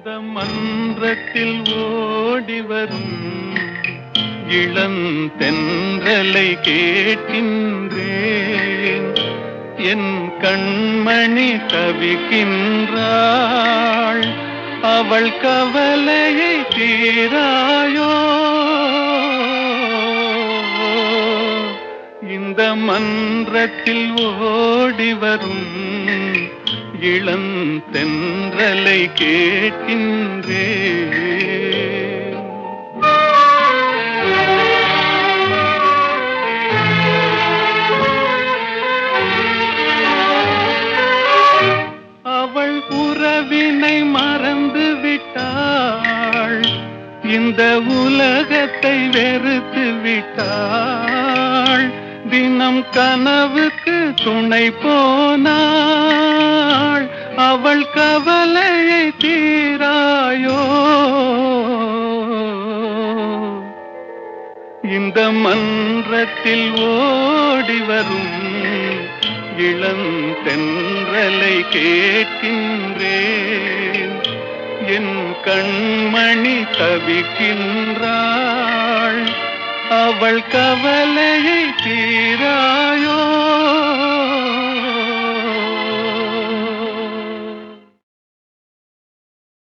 இந்த மன்றத்தில் ஓடி வரும் இளந்தென்றலை கேட்கின்றேன் என் கண்மணி தவிக்கின்றாள் அவள் கவலையை தீராயோ இந்த மன்றத்தில் ஓடி வரும் இளந்தென்றலை கேட்கின்றேன் அவள் உறவினை மறந்து விட்டாள் இந்த உலகத்தை வெறுத்து விட்டாள் தினம் கனவுக்கு துணை போனாள் அவள் கவலையை தீராயோ இந்த மன்றத்தில் ஓடி வரும் இளந்தென்றலை கேட்கின்றேன் என் கண்மணி தவிக்கின்றாள் அவள் கவலையை தீராயோ